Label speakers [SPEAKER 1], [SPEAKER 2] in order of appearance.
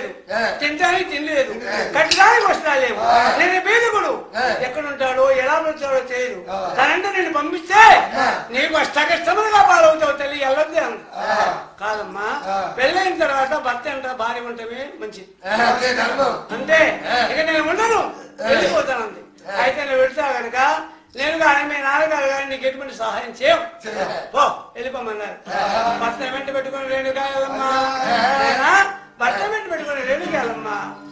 [SPEAKER 1] తినడానికి తినలేదు కట్టడానికి వస్త్రాలు లేవు నేను బీదకుడు ఎక్కడుంటాడో ఎలా ఉంటాడో తెలియదు తనంటే నేను పంపిస్తే నీకు అష్టకష్టములుగా పాలవుతావు తల్లి వెళ్ళొద్దే అంది కాదమ్మా పెళ్ళైన తర్వాత భర్త అంట భార్య ఉంటమే మంచిది
[SPEAKER 2] అదే ధర్మం
[SPEAKER 1] అంతే ఇక నేను ఉండను వెళ్ళిపోతానంది అయితే నేను వెళ్తా కనుక నేను కానీ మీ నాన్నగారు కానీ నీకు ఎటువంటి సహాయం చేయం పో వెళ్ళిపోమన్నారు భర్త వెంట పెట్టుకుని రేణుకాయలమ్మా భర్త వెంట పెట్టుకుని రేణుకాయలమ్మా